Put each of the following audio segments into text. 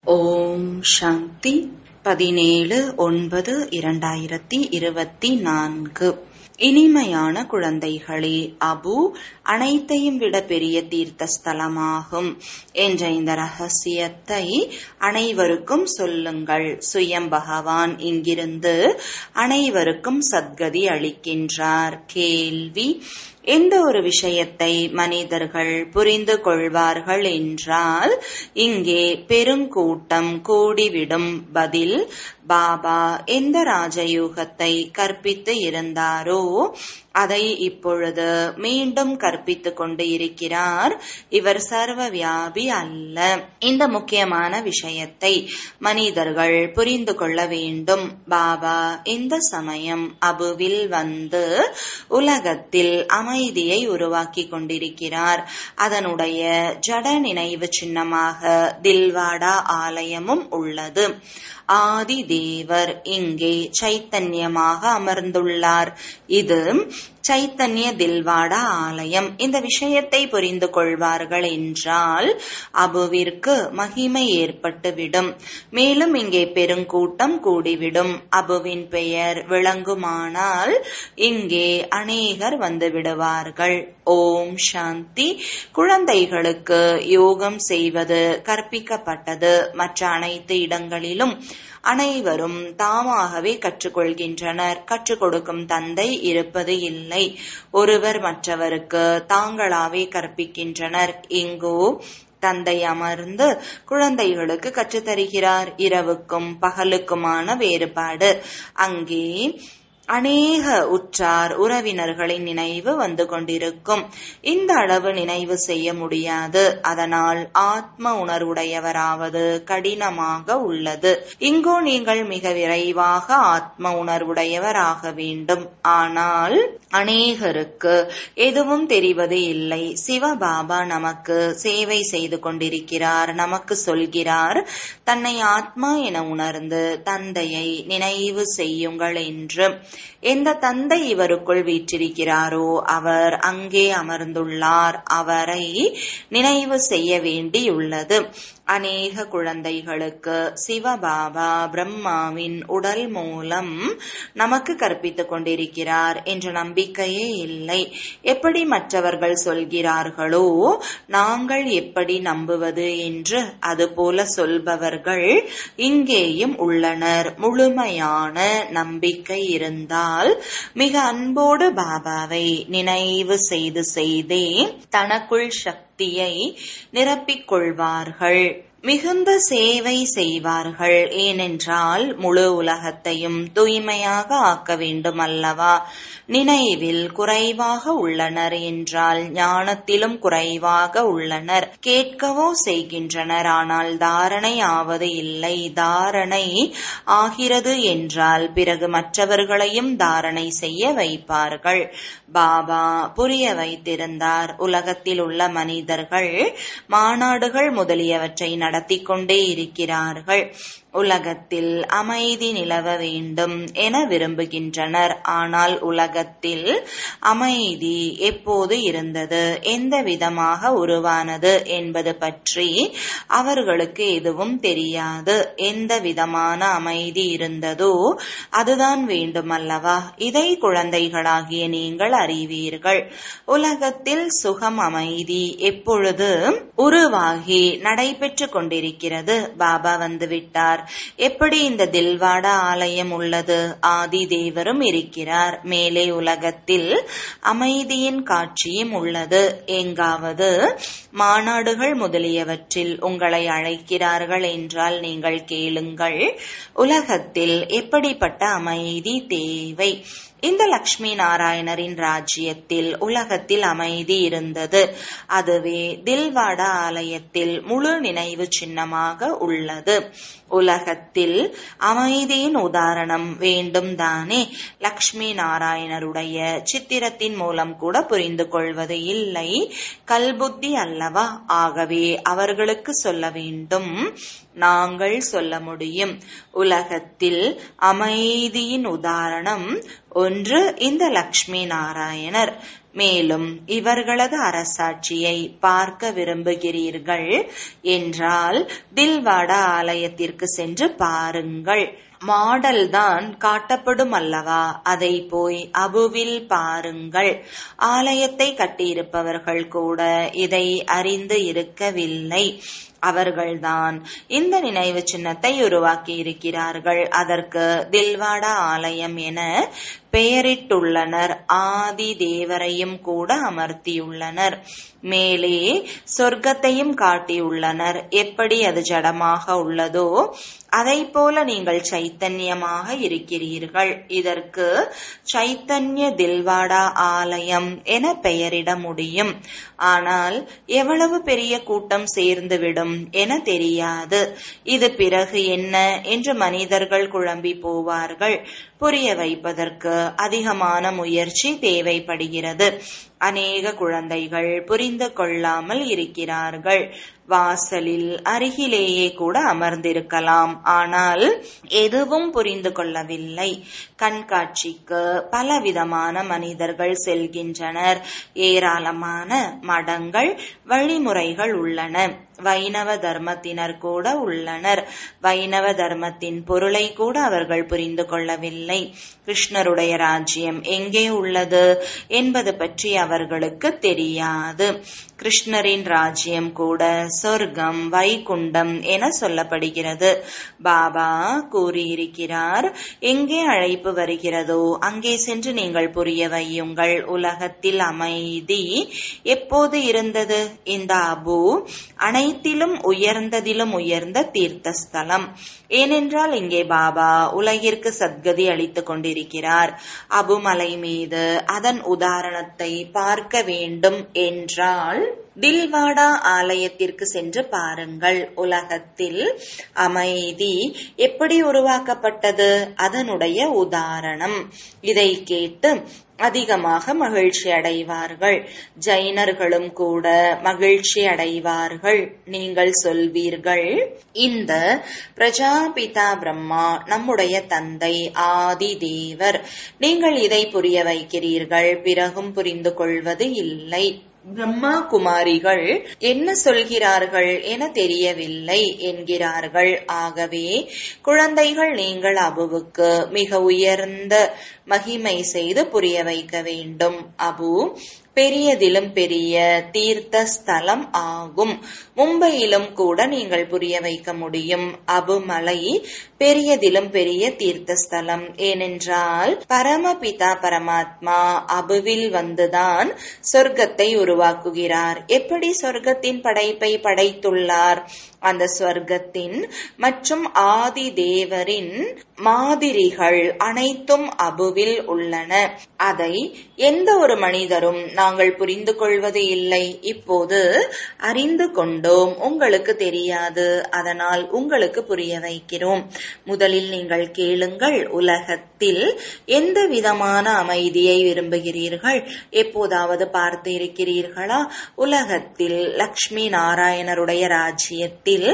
ஓம் சாந்தி பதினேழு ஒன்பது இரண்டாயிரத்தி இருபத்தி நான்கு இனிமையான குழந்தைகளே அபு அனைத்தையும் விட பெரிய தீர்த்த ஸ்தலமாகும் என்ற இந்த ரகசியத்தை அனைவருக்கும் சொல்லுங்கள் சுயம் பகவான் இங்கிருந்து அனைவருக்கும் சத்கதி அளிக்கின்றார் கேள்வி எந்த ஒரு விஷயத்தை மனிதர்கள் புரிந்து கொள்வார்கள் என்றால் இங்கே பெருங்கூட்டம் கூடிவிடும் பதில் பாபா எந்த ராஜயோகத்தை கற்பித்து இருந்தாரோ அதை இப்பொழுது மீண்டும் கற்பித்துக் கொண்டு இருக்கிறார் இவர் சர்வ வியாபி அல்ல இந்த முக்கியமான விஷயத்தை மனிதர்கள் புரிந்து கொள்ள வேண்டும் பாபா இந்த சமயம் அபுவில் வந்து உலகத்தில் அமைதியை உருவாக்கி கொண்டிருக்கிறார் அதனுடைய ஜட நினைவு சின்னமாக தில்வாடா ஆலயமும் உள்ளது ஆதி தேவர் இங்கே சைத்தன்யமாக அமர்ந்துள்ளார் இது சைத்தன்ய தில்வாடா ஆலயம் இந்த விஷயத்தை புரிந்து கொள்வார்கள் என்றால் அபுவிற்கு மகிமை ஏற்பட்டுவிடும் மேலும் இங்கே பெருங்கூட்டம் கூடிவிடும் அபுவின் பெயர் விளங்குமானால் இங்கே அநேகர் வந்து விடுவார்கள் ஓம் சாந்தி குழந்தைகளுக்கு யோகம் செய்வது கற்பிக்கப்பட்டது மற்ற அனைத்து இடங்களிலும் அனைவரும் தாமாகவே கற்றுக்கொள்கின்றனர் கற்றுக் கொடுக்கும் தந்தை இருப்பது இல்லை ஒருவர் மற்றவருக்கு தாங்களாவே கற்பிக்கின்றனர் இங்கோ தந்தை அமர்ந்து குழந்தைகளுக்கு கற்றுத்தருகிறார் இரவுக்கும் பகலுக்குமான வேறுபாடு அங்கே அநேக உற்றார் உறவினர்களின் நினைவு வந்து கொண்டிருக்கும் இந்த அளவு நினைவு செய்ய முடியாது அதனால் ஆத்ம உணர்வுடையவராவது கடினமாக உள்ளது இங்கோ நீங்கள் மிக விரைவாக ஆத்ம உணர்வுடையவர் ஆக வேண்டும் ஆனால் அநேகருக்கு எதுவும் தெரிவது இல்லை சிவபாபா நமக்கு சேவை செய்து கொண்டிருக்கிறார் நமக்கு சொல்கிறார் தன்னை ஆத்மா என உணர்ந்து தந்தையை நினைவு செய்யுங்கள் என்று எந்த தந்தை இவருக்குள் வீற்றிருக்கிறாரோ அவர் அங்கே அமர்ந்துள்ளார் அவரை நினைவு செய்ய வேண்டியுள்ளது அநேக குழந்தைகளுக்கு சிவபாபா பிரம்மாவின் உடல் மூலம் நமக்கு கற்பித்துக் கொண்டிருக்கிறார் என்ற நம்பிக்கையே இல்லை எப்படி மற்றவர்கள் சொல்கிறார்களோ நாங்கள் எப்படி நம்புவது என்று அதுபோல சொல்பவர்கள் இங்கேயும் உள்ளனர் முழுமையான நம்பிக்கை இருந்தால் மிக அன்போடு பாபாவை நினைவு செய்து செய்தே தனக்குள் சக்தியை நிரப்பிக் கொள்வார்கள் மிகுந்த சேவை செய்வார்கள் ஏனென்றால் முழு உலகத்தையும் தூய்மையாக ஆக்க வேண்டும் அல்லவா நினைவில் குறைவாக உள்ளனர் என்றால் ஞானத்திலும் குறைவாக உள்ளனர் கேட்கவோ செய்கின்றனர் ஆனால் தாரணை ஆவது இல்லை தாரணை ஆகிறது என்றால் பிறகு மற்றவர்களையும் தாரணை செய்ய வைப்பார்கள் பாபா புரிய வைத்திருந்தார் உலகத்தில் உள்ள மனிதர்கள் மாநாடுகள் முதலியவற்றை நடத்தி கொண்டே இருக்கிறார்கள் உலகத்தில் அமைதி நிலவ வேண்டும் என விரும்புகின்றனர் ஆனால் உலகத்தில் அமைதி எப்போது இருந்தது எந்த விதமாக உருவானது என்பது பற்றி அவர்களுக்கு எதுவும் தெரியாது எந்த விதமான அமைதி இருந்ததோ அதுதான் வேண்டுமல்லவா இதை குழந்தைகளாகிய நீங்கள் அறிவீர்கள் உலகத்தில் சுகம் அமைதி எப்பொழுது உருவாகி நடைபெற்று கொண்டிருக்கிறது பாபா வந்துவிட்டார் எப்படி இந்த தில்வாடா ஆலயம் உள்ளது ஆதி தேவரும் இருக்கிறார் மேலே உலகத்தில் அமைதியின் காட்சியும் உள்ளது எங்காவது மாநாடுகள் முதலியவற்றில் உங்களை அழைக்கிறார்கள் என்றால் நீங்கள் கேளுங்கள் உலகத்தில் எப்படிப்பட்ட அமைதி தேவை இந்த லக்ஷ்மி நாராயணரின் ராஜ்யத்தில் உலகத்தில் அமைதி இருந்தது அதுவே தில்வாடா ஆலயத்தில் முழு நினைவு சின்னமாக உள்ளது உலகத்தில் அமைதியின் உதாரணம் வேண்டும் தானே லக்ஷ்மி நாராயணருடைய சித்திரத்தின் மூலம் கூட புரிந்து கொள்வது இல்லை கல்புத்தி அல்லவா ஆகவே அவர்களுக்கு சொல்ல வேண்டும் நாங்கள் சொல்ல முடியும் உலகத்தில் அமைதியின் உதாரணம் ஒன்று இந்த லக்ஷ்மி நாராயணர் மேலும் இவர்களது அரசாட்சியை பார்க்க விரும்புகிறீர்கள் என்றால் தில்வாடா ஆலயத்திற்கு சென்று பாருங்கள் மாடல் தான் காட்டப்படும் அல்லவா அதை போய் அபுவில் பாருங்கள் ஆலயத்தை கட்டியிருப்பவர்கள் கூட இதை அறிந்து இருக்கவில்லை அவர்கள்தான் இந்த நினைவு சின்னத்தை உருவாக்கி இருக்கிறார்கள் அதற்கு தில்வாடா ஆலயம் என பெயரிட்டுள்ளனர் ஆதி தேவரையும் கூட அமர்த்தியுள்ளனர் மேலே சொர்க்கத்தையும் காட்டியுள்ளனர் எப்படி அது ஜடமாக உள்ளதோ அதை போல நீங்கள் சைத்தன்யமாக இருக்கிறீர்கள் இதற்கு சைத்தன்ய தில்வாடா ஆலயம் என பெயரிட முடியும் ஆனால் எவ்வளவு பெரிய கூட்டம் சேர்ந்துவிடும் என தெரியாது இது பிறகு என்ன என்று மனிதர்கள் குழம்பி போவார்கள் புரிய வைப்பதற்கு அதிகமான முயற்சி தேவைப்படுகிறது அநேக குழந்தைகள் புரிந்து கொள்ளாமல் இருக்கிறார்கள் வாசலில் அருகிலேயே கூட அமர்ந்திருக்கலாம் ஆனால் எதுவும் புரிந்து கொள்ளவில்லை கண்காட்சிக்கு பலவிதமான மனிதர்கள் செல்கின்றனர் ஏராளமான மடங்கள் வழிமுறைகள் உள்ளன வைணவ தர்மத்தினர் கூட உள்ளனர் வைணவ தர்மத்தின் பொருளை கூட அவர்கள் புரிந்து கொள்ளவில்லை கிருஷ்ணருடைய ராஜ்யம் எங்கே உள்ளது என்பது பற்றி அவர்களுக்கு தெரியாது கிருஷ்ணரின் ராஜ்யம் கூட சொர்க்கம் வைகுண்டம் என சொல்லப்படுகிறது பாபா கூறியிருக்கிறார் எங்கே அழைப்பு வருகிறதோ அங்கே சென்று நீங்கள் புரிய வையுங்கள் உலகத்தில் அமைதி எப்போது இருந்தது இந்த அபு அனைத்திலும் உயர்ந்ததிலும் உயர்ந்த தீர்த்தஸ்தலம் ஏனென்றால் இங்கே பாபா உலகிற்கு சத்கதி அளித்துக் கொண்டிருக்கிறார் அபுமலை மீது அதன் உதாரணத்தை பார்க்க வேண்டும் என்றால் தில்வாடா ஆலயத்திற்கு சென்று பாருங்கள் உலகத்தில் அமைதி எப்படி உருவாக்கப்பட்டது அதனுடைய உதாரணம் இதை கேட்டு அதிகமாக மகிழ்ச்சி அடைவார்கள் ஜைனர்களும் கூட மகிழ்ச்சி அடைவார்கள் நீங்கள் சொல்வீர்கள் இந்த பிரஜாபிதா பிரம்மா நம்முடைய தந்தை ஆதி தேவர் நீங்கள் இதை புரிய வைக்கிறீர்கள் பிறகும் புரிந்து கொள்வது இல்லை பிரம்மா குமாரிகள் என்ன சொல்கிறார்கள் என தெரியவில்லை என்கிறார்கள் ஆகவே குழந்தைகள் நீங்கள் அபுவுக்கு மிக உயர்ந்த மகிமை செய்து புரிய வைக்க வேண்டும் அபு பெரியதிலும் பெரிய தீர்த்த ஸ்தலம் ஆகும் மும்பையிலும் கூட நீங்கள் புரிய வைக்க முடியும் அபுமலை பெரியதிலும் பெரிய தீர்த்த ஸ்தலம் ஏனென்றால் பரமபிதா பரமாத்மா அபுவில் வந்துதான் சொர்க்கத்தை உருவாக்குகிறார் எப்படி சொர்க்கத்தின் படைப்பை படைத்துள்ளார் அந்த ஸ்வர்க்கத்தின் மற்றும் ஆதி தேவரின் மாதிரிகள் அனைத்தும் அபுவில் உள்ளன அதை எந்த ஒரு மனிதரும் நாங்கள் புரிந்து கொள்வது இல்லை இப்போது அறிந்து கொண்டோம் உங்களுக்கு தெரியாது அதனால் உங்களுக்கு புரிய வைக்கிறோம் முதலில் நீங்கள் கேளுங்கள் உலகத்தில் எந்த விதமான அமைதியை விரும்புகிறீர்கள் எப்போதாவது பார்த்து இருக்கிறீர்களா உலகத்தில் லக்ஷ்மி நாராயணருடைய ராஜ்யத்தில்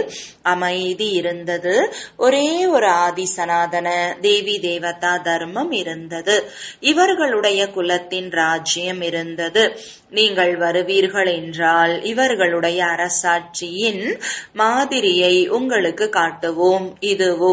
அமைதி இருந்தது ஒரே ஒரு ஆதி சனாதன தேவி தேவதா தர்மம் இருந்தது இவர்களுடைய குலத்தின் ராஜ்யம் இருந்தது நீங்கள் வருவீர்கள் என்றால் இவர்களுடைய அரசாட்சியின் மாதிரியை உங்களுக்கு காட்டுவோம் இதுவோ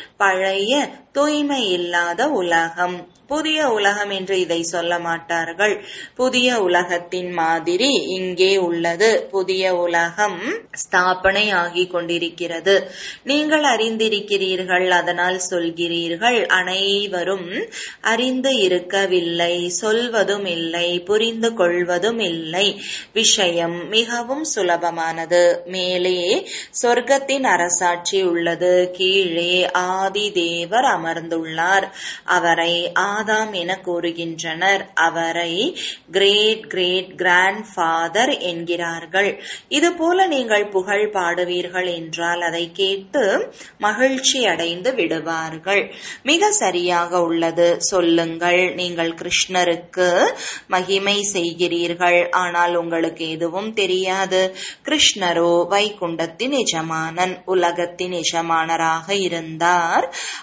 பழைய தூய்மை இல்லாத உலகம் புதிய உலகம் என்று இதை சொல்ல மாட்டார்கள் புதிய உலகத்தின் மாதிரி இங்கே உள்ளது புதிய உலகம் ஸ்தாபனை ஆகிக் கொண்டிருக்கிறது நீங்கள் அறிந்திருக்கிறீர்கள் அதனால் சொல்கிறீர்கள் அனைவரும் அறிந்து இருக்கவில்லை சொல்வதும் இல்லை புரிந்து கொள்வதும் இல்லை விஷயம் மிகவும் சுலபமானது மேலே சொர்க்கத்தின் அரசாட்சி உள்ளது கீழே ஆதி தேவர் அமர்ந்துள்ளார் அவரை ஆதாம் என கூறுகின்றனர் அவரை கிரேட் கிரேட் கிராண்ட் ஃபாதர் என்கிறார்கள் இதுபோல நீங்கள் புகழ் பாடுவீர்கள் என்றால் அதை கேட்டு மகிழ்ச்சி அடைந்து விடுவார்கள் மிக சரியாக உள்ளது சொல்லுங்கள் நீங்கள் கிருஷ்ணருக்கு மகிமை செய்கிறீர்கள் ஆனால் உங்களுக்கு எதுவும் தெரியாது கிருஷ்ணரோ வைகுண்டத்தின் எஜமானன் உலகத்தின் எஜமானராக இருந்தார் அவருடைய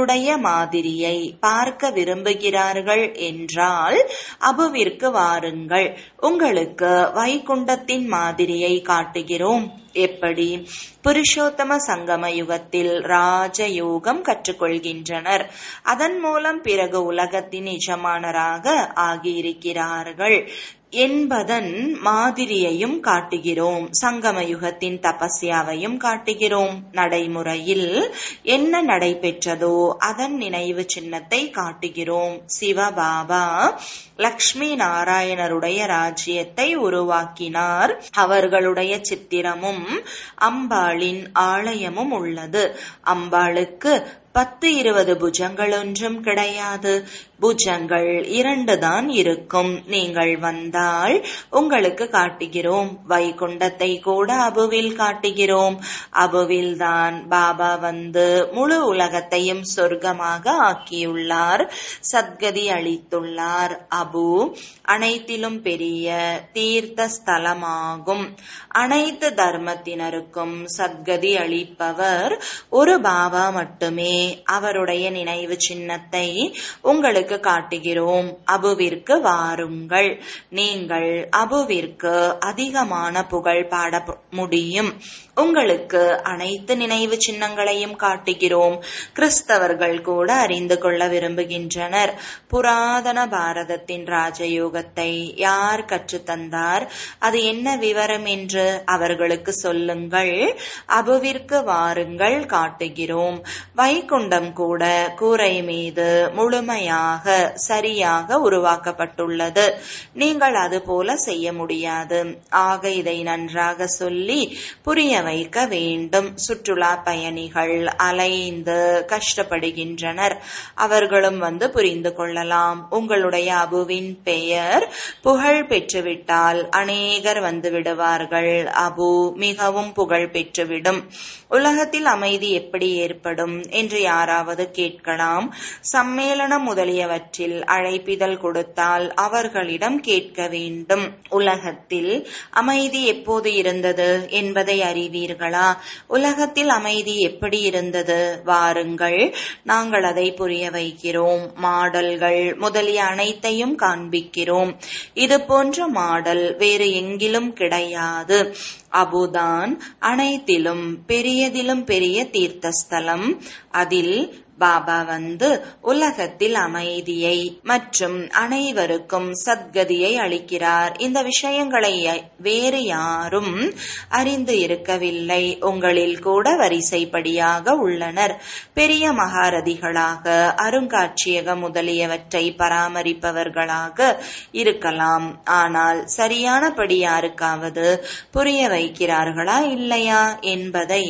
உங்களுடைய மாதிரியை பார்க்க விரும்புகிறார்கள் என்றால் அபுவிற்கு வாருங்கள் உங்களுக்கு வைகுண்டத்தின் மாதிரியை காட்டுகிறோம் எப்படி புருஷோத்தம சங்கம யுகத்தில் ராஜயோகம் கற்றுக்கொள்கின்றனர் அதன் மூலம் பிறகு உலகத்தின் எஜமானராக ஆகியிருக்கிறார்கள் என்பதன் மாதிரியையும் காட்டுகிறோம் சங்கம யுகத்தின் தபஸ்யாவையும் காட்டுகிறோம் நடைமுறையில் என்ன நடைபெற்றதோ அதன் நினைவு சின்னத்தை காட்டுகிறோம் சிவபாபா லக்ஷ்மி நாராயணருடைய ராஜ்யத்தை உருவாக்கினார் அவர்களுடைய சித்திரமும் அம்பாளின் ஆலயமும் உள்ளது அம்பாளுக்கு பத்து இருபது புஜங்கள் ஒன்றும் கிடையாது புஜங்கள் இரண்டு தான் இருக்கும் நீங்கள் வந்தால் உங்களுக்கு காட்டுகிறோம் வைகுண்டத்தை கூட அபுவில் காட்டுகிறோம் அபுவில் தான் பாபா வந்து முழு உலகத்தையும் சொர்க்கமாக ஆக்கியுள்ளார் சத்கதி அளித்துள்ளார் அபு அனைத்திலும் பெரிய தீர்த்த ஸ்தலமாகும் அனைத்து தர்மத்தினருக்கும் சத்கதி அளிப்பவர் ஒரு பாபா மட்டுமே அவருடைய நினைவு சின்னத்தை உங்களுக்கு காட்டுகிறோம் அபுவிற்கு வாருங்கள் நீங்கள் அபுவிற்கு அதிகமான புகழ் பாட முடியும் உங்களுக்கு அனைத்து நினைவு சின்னங்களையும் காட்டுகிறோம் கிறிஸ்தவர்கள் கூட அறிந்து கொள்ள விரும்புகின்றனர் புராதன பாரதத்தின் ராஜயோகத்தை யார் கற்றுத்தந்தார் அது என்ன விவரம் என்று அவர்களுக்கு சொல்லுங்கள் அபுவிற்கு வாருங்கள் காட்டுகிறோம் வைகுண்டம் கூட கூரை மீது முழுமையாக சரியாக உருவாக்கப்பட்டுள்ளது நீங்கள் அது போல செய்ய முடியாது ஆக இதை நன்றாக சொல்லி புரிய வைக்க வேண்டும் சுற்றுலா பயணிகள் அலைந்து கஷ்டப்படுகின்றனர் அவர்களும் வந்து புரிந்து கொள்ளலாம் உங்களுடைய அபுவின் பெயர் புகழ் பெற்றுவிட்டால் அநேகர் வந்து விடுவார்கள் அபு மிகவும் புகழ் பெற்றுவிடும் உலகத்தில் அமைதி எப்படி ஏற்படும் என்று யாராவது கேட்கலாம் சம்மேளனம் முதலியவற்றில் அழைப்பிதழ் கொடுத்தால் அவர்களிடம் கேட்க வேண்டும் உலகத்தில் அமைதி எப்போது இருந்தது என்பதை அறிவீர்களா உலகத்தில் அமைதி எப்படி இருந்தது வாருங்கள் நாங்கள் அதை புரிய வைக்கிறோம் மாடல்கள் முதலிய அனைத்தையும் காண்பிக்கிறோம் இது போன்ற மாடல் வேறு எங்கிலும் கிடையாது அபுதான் அனைத்திலும் பெரியதிலும் பெரிய தீர்த்தஸ்தலம் அதில் பாபா வந்து உலகத்தில் அமைதியை மற்றும் அனைவருக்கும் சத்கதியை அளிக்கிறார் இந்த விஷயங்களை வேறு யாரும் அறிந்து இருக்கவில்லை உங்களில் கூட வரிசைப்படியாக உள்ளனர் பெரிய மகாரதிகளாக அருங்காட்சியகம் முதலியவற்றை பராமரிப்பவர்களாக இருக்கலாம் ஆனால் சரியானபடி யாருக்காவது புரிய வைக்கிறார்களா இல்லையா என்பதை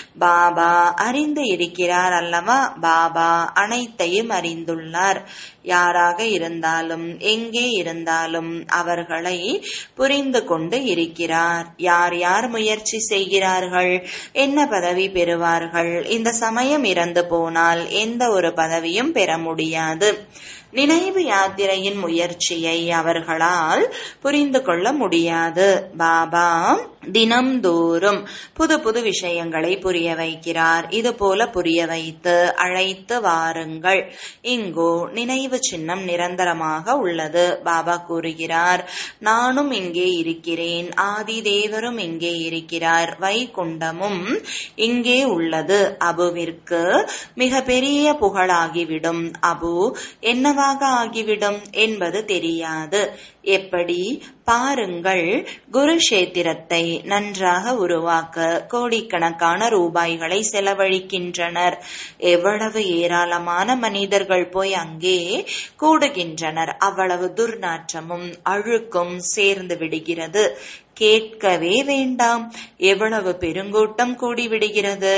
பாபா அறிந்து இருக்கிறார் அல்லவா பாபா அனைத்தையும் அறிந்துள்ளார் யாராக இருந்தாலும் எங்கே இருந்தாலும் அவர்களை புரிந்து கொண்டு இருக்கிறார் யார் யார் முயற்சி செய்கிறார்கள் என்ன பதவி பெறுவார்கள் இந்த சமயம் இறந்து போனால் எந்த ஒரு பதவியும் பெற முடியாது நினைவு யாத்திரையின் முயற்சியை அவர்களால் புரிந்து கொள்ள முடியாது பாபா தினம்தோறும் புது புது விஷயங்களை புரிய வைக்கிறார் இது போல புரிய வைத்து அழைத்து வாருங்கள் இங்கோ நினைவு சின்னம் நிரந்தரமாக உள்ளது பாபா கூறுகிறார் நானும் இங்கே இருக்கிறேன் ஆதி தேவரும் இங்கே இருக்கிறார் வைகுண்டமும் இங்கே உள்ளது அபுவிற்கு மிக பெரிய புகழாகிவிடும் அபு என்னவாக ஆகிவிடும் என்பது தெரியாது எப்படி பாருங்கள் குருஷேத்திரத்தை நன்றாக உருவாக்க கோடிக்கணக்கான ரூபாய்களை செலவழிக்கின்றனர் எவ்வளவு ஏராளமான மனிதர்கள் போய் அங்கே கூடுகின்றனர் அவ்வளவு துர்நாற்றமும் அழுக்கும் சேர்ந்து விடுகிறது கேட்கவே வேண்டாம் எவ்வளவு பெருங்கூட்டம் கூடிவிடுகிறது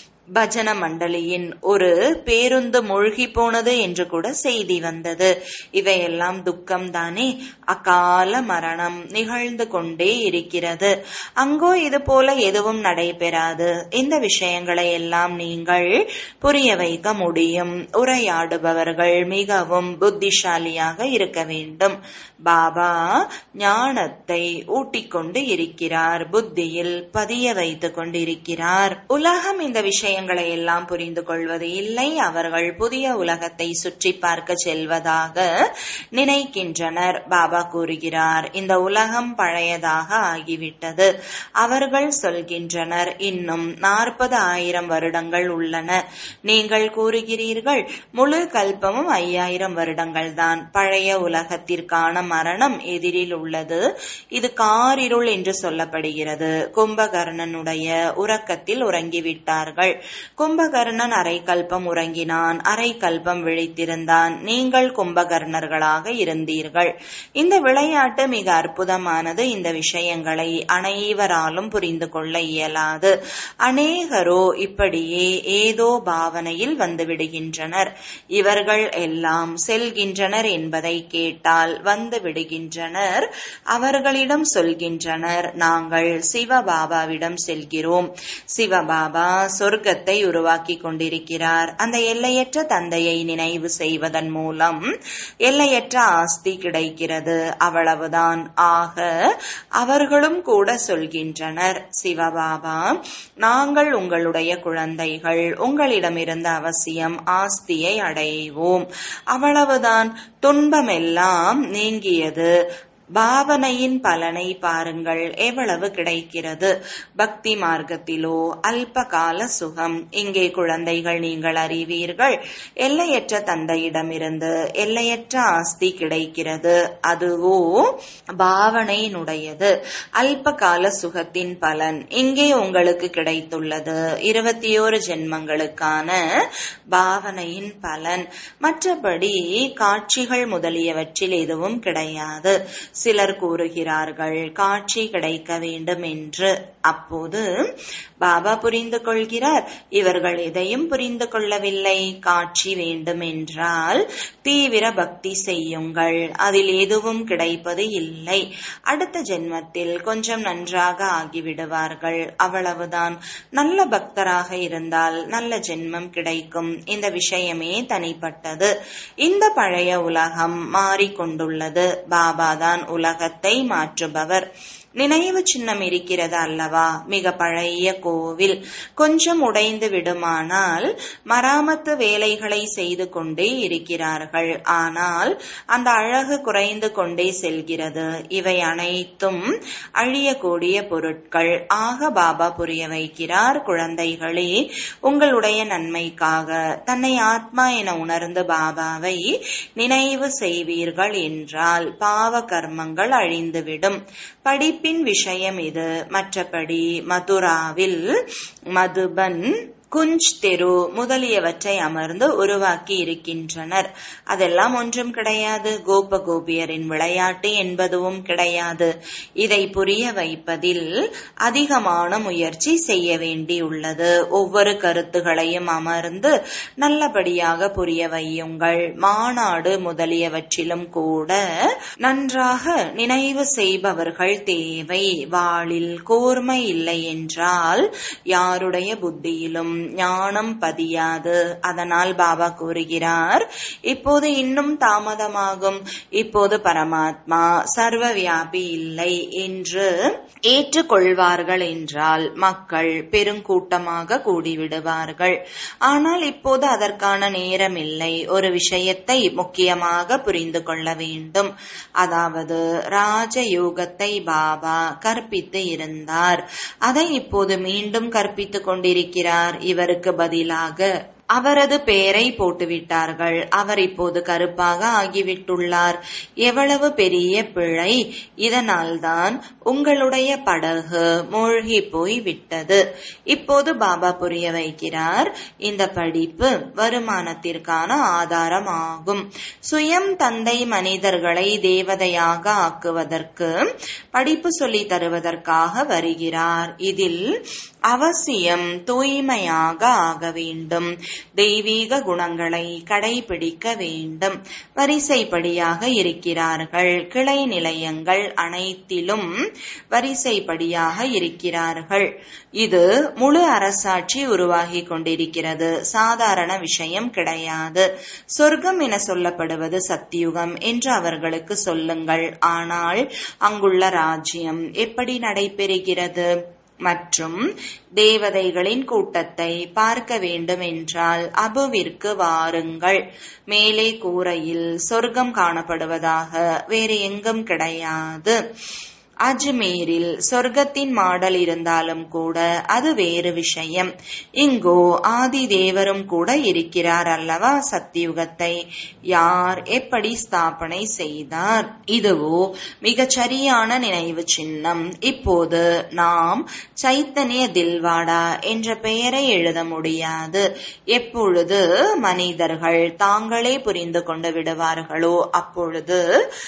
பஜன மண்டலியின் ஒரு பேருந்து மூழ்கி போனது என்று கூட செய்தி வந்தது இவையெல்லாம் துக்கம் தானே அகால மரணம் நிகழ்ந்து கொண்டே இருக்கிறது அங்கோ இது போல எதுவும் நடைபெறாது இந்த விஷயங்களை எல்லாம் நீங்கள் புரிய வைக்க முடியும் உரையாடுபவர்கள் மிகவும் புத்திசாலியாக இருக்க வேண்டும் பாபா ஞானத்தை ஊட்டிக்கொண்டு இருக்கிறார் புத்தியில் பதிய வைத்துக் கொண்டிருக்கிறார் உலகம் இந்த விஷயம் விஷயங்களை எல்லாம் புரிந்து கொள்வது இல்லை அவர்கள் புதிய உலகத்தை சுற்றி பார்க்க செல்வதாக நினைக்கின்றனர் பாபா கூறுகிறார் இந்த உலகம் பழையதாக ஆகிவிட்டது அவர்கள் சொல்கின்றனர் இன்னும் நாற்பது ஆயிரம் வருடங்கள் உள்ளன நீங்கள் கூறுகிறீர்கள் முழு கல்பமும் ஐயாயிரம் வருடங்கள் தான் பழைய உலகத்திற்கான மரணம் எதிரில் உள்ளது இது காரிருள் என்று சொல்லப்படுகிறது கும்பகர்ணனுடைய உறக்கத்தில் உறங்கிவிட்டார்கள் கும்பகர்ணன் அரை கல்பம் உறங்கினான் அரை கல்பம் விழித்திருந்தான் நீங்கள் கும்பகர்ணர்களாக இருந்தீர்கள் இந்த விளையாட்டு மிக அற்புதமானது இந்த விஷயங்களை அனைவராலும் புரிந்து கொள்ள இயலாது அநேகரோ இப்படியே ஏதோ பாவனையில் வந்து விடுகின்றனர் இவர்கள் எல்லாம் செல்கின்றனர் என்பதை கேட்டால் வந்து விடுகின்றனர் அவர்களிடம் சொல்கின்றனர் நாங்கள் சிவபாபாவிடம் செல்கிறோம் சிவபாபா சொர்க்கத்தை உருவாக்கி கொண்டிருக்கிறார் அந்த எல்லையற்ற தந்தையை நினைவு செய்வதன் மூலம் எல்லையற்ற ஆஸ்தி கிடைக்கிறது அவ்வளவுதான் ஆக அவர்களும் கூட சொல்கின்றனர் சிவபாபா நாங்கள் உங்களுடைய குழந்தைகள் உங்களிடமிருந்து அவசியம் ஆஸ்தியை அடைவோம் அவ்வளவுதான் துன்பமெல்லாம் நீங்கியது பாவனையின் பலனை பாருங்கள் எவ்வளவு கிடைக்கிறது பக்தி மார்க்கத்திலோ அல்ப கால சுகம் இங்கே குழந்தைகள் நீங்கள் அறிவீர்கள் எல்லையற்ற தந்தையிடமிருந்து எல்லையற்ற ஆஸ்தி கிடைக்கிறது அதுவோ பாவனையினுடையது அல்ப கால சுகத்தின் பலன் இங்கே உங்களுக்கு கிடைத்துள்ளது இருபத்தி ஓரு ஜென்மங்களுக்கான பாவனையின் பலன் மற்றபடி காட்சிகள் முதலியவற்றில் எதுவும் கிடையாது சிலர் கூறுகிறார்கள் காட்சி கிடைக்க வேண்டும் என்று அப்போது பாபா புரிந்து கொள்கிறார் இவர்கள் எதையும் புரிந்து கொள்ளவில்லை காட்சி வேண்டும் என்றால் தீவிர பக்தி செய்யுங்கள் அதில் எதுவும் கிடைப்பது இல்லை அடுத்த ஜென்மத்தில் கொஞ்சம் நன்றாக ஆகிவிடுவார்கள் அவ்வளவுதான் நல்ல பக்தராக இருந்தால் நல்ல ஜென்மம் கிடைக்கும் இந்த விஷயமே தனிப்பட்டது இந்த பழைய உலகம் மாறிக்கொண்டுள்ளது பாபாதான் உலகத்தை மாற்றுபவர் நினைவு சின்னம் இருக்கிறது அல்லவா மிக பழைய கோவில் கொஞ்சம் உடைந்து விடுமானால் மராமத்து வேலைகளை செய்து கொண்டே இருக்கிறார்கள் ஆனால் அந்த அழகு குறைந்து கொண்டே செல்கிறது இவை அனைத்தும் அழியக்கூடிய பொருட்கள் ஆக பாபா புரிய வைக்கிறார் குழந்தைகளே உங்களுடைய நன்மைக்காக தன்னை ஆத்மா என உணர்ந்து பாபாவை நினைவு செய்வீர்கள் என்றால் பாவ கர்மங்கள் அழிந்துவிடும் படிப்பின் விஷயம் இது மற்றபடி மதுராவில் மதுபன் குஞ்ச் தெரு முதலியவற்றை அமர்ந்து உருவாக்கி இருக்கின்றனர் அதெல்லாம் ஒன்றும் கிடையாது கோப கோபியரின் விளையாட்டு என்பதுவும் கிடையாது இதை புரிய வைப்பதில் அதிகமான முயற்சி செய்ய வேண்டியுள்ளது ஒவ்வொரு கருத்துகளையும் அமர்ந்து நல்லபடியாக புரிய வையுங்கள் மாநாடு முதலியவற்றிலும் கூட நன்றாக நினைவு செய்பவர்கள் தேவை வாளில் கூர்மை இல்லை என்றால் யாருடைய புத்தியிலும் ஞானம் பதியாது அதனால் பாபா கூறுகிறார் இப்போது இன்னும் தாமதமாகும் இப்போது பரமாத்மா சர்வ வியாபி இல்லை என்று ஏற்றுக்கொள்வார்கள் என்றால் மக்கள் பெருங்கூட்டமாக கூடிவிடுவார்கள் ஆனால் இப்போது அதற்கான நேரம் இல்லை ஒரு விஷயத்தை முக்கியமாக புரிந்து கொள்ள வேண்டும் அதாவது ராஜயோகத்தை பாபா கற்பித்து இருந்தார் அதை இப்போது மீண்டும் கற்பித்துக் கொண்டிருக்கிறார் இவருக்கு பதிலாக அவரது பெயரை போட்டுவிட்டார்கள் அவர் இப்போது கருப்பாக ஆகிவிட்டுள்ளார் எவ்வளவு பெரிய பிழை இதனால்தான் உங்களுடைய படகு மூழ்கி போய் விட்டது இப்போது பாபா புரிய வைக்கிறார் இந்த படிப்பு வருமானத்திற்கான ஆதாரம் ஆகும் சுயம் தந்தை மனிதர்களை தேவதையாக ஆக்குவதற்கு படிப்பு சொல்லி தருவதற்காக வருகிறார் இதில் அவசியம் தூய்மையாக ஆக வேண்டும் தெய்வீக குணங்களை கடைபிடிக்க வேண்டும் வரிசைப்படியாக இருக்கிறார்கள் கிளை நிலையங்கள் அனைத்திலும் வரிசைப்படியாக இருக்கிறார்கள் இது முழு அரசாட்சி உருவாகி கொண்டிருக்கிறது சாதாரண விஷயம் கிடையாது சொர்க்கம் என சொல்லப்படுவது சத்தியுகம் என்று அவர்களுக்கு சொல்லுங்கள் ஆனால் அங்குள்ள ராஜ்யம் எப்படி நடைபெறுகிறது மற்றும் தேவதைகளின் கூட்டத்தை பார்க்க வேண்டும் என்றால் அபுவிற்கு வாருங்கள் மேலே கூரையில் சொர்க்கம் காணப்படுவதாக வேறு எங்கும் கிடையாது அஜ்மீரில் சொர்க்கத்தின் மாடல் இருந்தாலும் கூட அது வேறு விஷயம் இங்கோ ஆதி தேவரும் கூட இருக்கிறார் அல்லவா சத்தியுகத்தை யார் எப்படி ஸ்தாபனை செய்தார் இதுவோ மிகச் சரியான நினைவு சின்னம் இப்போது நாம் சைத்தன்ய தில்வாடா என்ற பெயரை எழுத முடியாது எப்பொழுது மனிதர்கள் தாங்களே புரிந்து கொண்டு விடுவார்களோ அப்பொழுது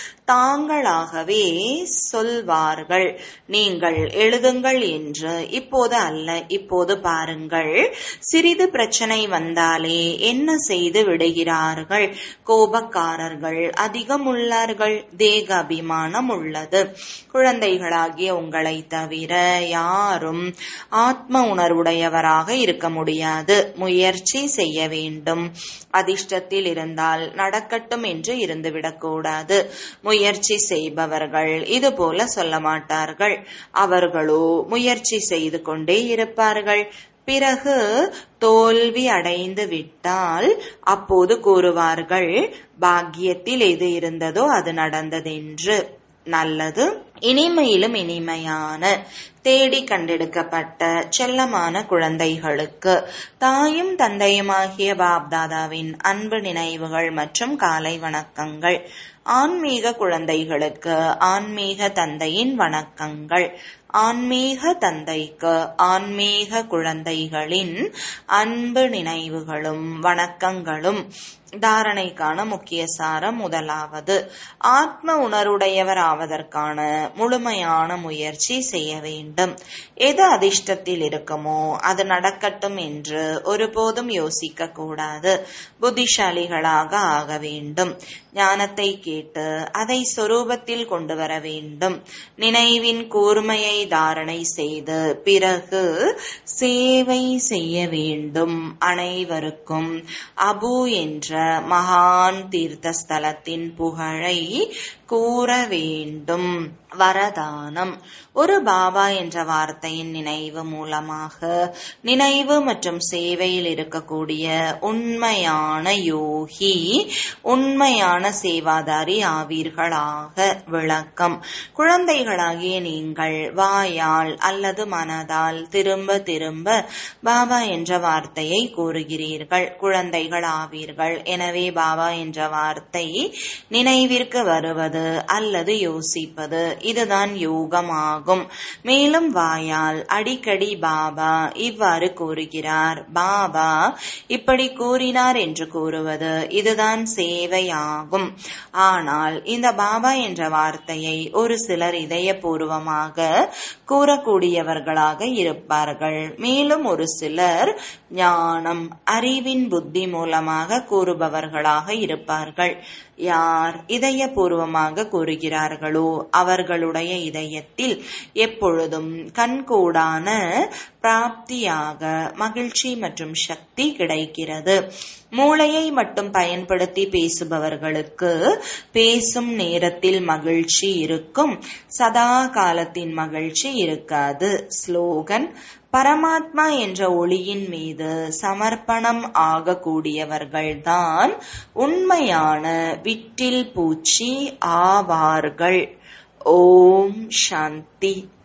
தாங்களாகவே சொல்வார்கள் நீங்கள் எழுதுங்கள் என்று இப்போது அல்ல இப்போது பாருங்கள் சிறிது பிரச்சனை வந்தாலே என்ன செய்து விடுகிறார்கள் கோபக்காரர்கள் அதிகம் உள்ளார்கள் தேக அபிமானம் உள்ளது குழந்தைகளாகிய உங்களை தவிர யாரும் ஆத்ம உணர்வுடையவராக இருக்க முடியாது முயற்சி செய்ய வேண்டும் அதிர்ஷ்டத்தில் இருந்தால் நடக்கட்டும் என்று இருந்துவிடக்கூடாது முயற்சி செய்பவர்கள் இது போல சொல்ல மாட்டார்கள் அவர்களோ முயற்சி செய்து கொண்டே இருப்பார்கள் பிறகு தோல்வி அடைந்து விட்டால் அப்போது கூறுவார்கள் பாக்கியத்தில் எது இருந்ததோ அது நடந்ததென்று நல்லது இனிமையிலும் இனிமையான தேடி கண்டெடுக்கப்பட்ட செல்லமான குழந்தைகளுக்கு தாயும் தந்தையுமாகிய பாப்தாதாவின் அன்பு நினைவுகள் மற்றும் காலை வணக்கங்கள் ஆன்மீக குழந்தைகளுக்கு ஆன்மீக தந்தையின் வணக்கங்கள் ஆன்மீக தந்தைக்கு ஆன்மீக குழந்தைகளின் அன்பு நினைவுகளும் வணக்கங்களும் தாரணைக்கான முக்கிய சாரம் முதலாவது ஆத்ம உணர்வுடையவர் ஆவதற்கான முழுமையான முயற்சி செய்ய வேண்டும் எது அதிர்ஷ்டத்தில் இருக்குமோ அது நடக்கட்டும் என்று ஒருபோதும் யோசிக்க கூடாது புத்திசாலிகளாக ஆக வேண்டும் ஞானத்தை கேட்டு அதை சொரூபத்தில் கொண்டு வர வேண்டும் நினைவின் கூர்மையை தாரணை செய்து பிறகு சேவை செய்ய வேண்டும் அனைவருக்கும் அபு என்ற மகான் தீர்த்த ஸ்தலத்தின் புகழை கூற வேண்டும் வரதானம் ஒரு பாபா என்ற வார்த்தையின் நினைவு மூலமாக நினைவு மற்றும் சேவையில் இருக்கக்கூடிய உண்மையான யோகி உண்மையான சேவாதாரி ஆவீர்களாக விளக்கம் குழந்தைகளாகிய நீங்கள் வாயால் அல்லது மனதால் திரும்ப திரும்ப பாபா என்ற வார்த்தையை கூறுகிறீர்கள் குழந்தைகள் ஆவீர்கள் எனவே பாபா என்ற வார்த்தை நினைவிற்கு வருவது அல்லது யோசிப்பது இதுதான் யோகமாகும் மேலும் வாயால் அடிக்கடி பாபா இவ்வாறு கூறுகிறார் பாபா இப்படி கூறினார் என்று கூறுவது இதுதான் சேவையாகும் ஆனால் இந்த பாபா என்ற வார்த்தையை ஒரு சிலர் இதயபூர்வமாக கூறக்கூடியவர்களாக இருப்பார்கள் மேலும் ஒரு சிலர் ஞானம் அறிவின் புத்தி மூலமாக கூறுபவர்களாக இருப்பார்கள் யார் இதயபூர்வமாக கூறுகிறார்களோ அவர்களுடைய இதயத்தில் எப்பொழுதும் கண்கூடான பிராப்தியாக மகிழ்ச்சி மற்றும் சக்தி கிடைக்கிறது மூளையை மட்டும் பயன்படுத்தி பேசுபவர்களுக்கு பேசும் நேரத்தில் மகிழ்ச்சி இருக்கும் சதா காலத்தின் மகிழ்ச்சி இருக்காது ஸ்லோகன் பரமாத்மா என்ற ஒளியின் மீது சமர்ப்பணம் ஆகக்கூடியவர்கள்தான் உண்மையான விட்டில் பூச்சி ஆவார்கள் ஓம் சாந்தி